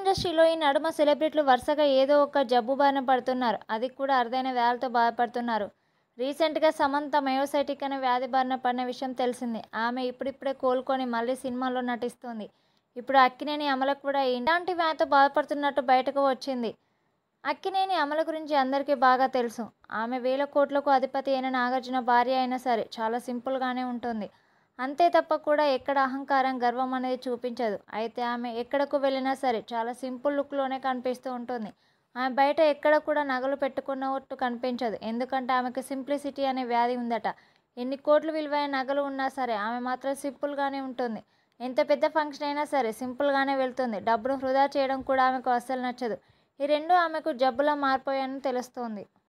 ఇండస్ట్రీలో ఈ నడుమ సెలబ్రిటీలు వరుసగా ఏదో ఒక జబ్బు బారిన పడుతున్నారు అది కూడా అరుదైన వ్యాధులతో బాధపడుతున్నారు రీసెంట్గా సమంత మయోసైటిక్ అనే వ్యాధి బారిన పడిన విషయం తెలిసిందే ఆమె ఇప్పుడిప్పుడే కోలుకొని మళ్ళీ సినిమాల్లో నటిస్తుంది ఇప్పుడు అక్కినేని అమలకు కూడా ఇలాంటి వ్యాధితో బాధపడుతున్నట్టు బయటకు వచ్చింది అక్కినేని అమల గురించి అందరికీ బాగా తెలుసు ఆమె వేల కోట్లకు అధిపతి అయిన నాగార్జున భార్య అయినా సరే చాలా సింపుల్గానే ఉంటుంది అంతే తప్ప కూడా ఎక్కడ అహంకారం గర్వం అనేది చూపించదు అయితే ఆమె ఎక్కడకు వెళ్ళినా సరే చాలా సింపుల్ లుక్లోనే కనిపిస్తూ ఉంటుంది ఆమె బయట ఎక్కడ కూడా నగలు పెట్టుకున్నట్టు కనిపించదు ఎందుకంటే ఆమెకు సింప్లిసిటీ అనే వ్యాధి ఉందట ఎన్ని కోట్లు విలువైన నగలు ఉన్నా సరే ఆమె మాత్రం సింపుల్గానే ఉంటుంది ఎంత పెద్ద ఫంక్షన్ అయినా సరే సింపుల్గానే వెళ్తుంది డబ్బును వృధా చేయడం కూడా ఆమెకు అస్సలు నచ్చదు ఈ రెండు ఆమెకు జబ్బులా మారిపోయాయని తెలుస్తోంది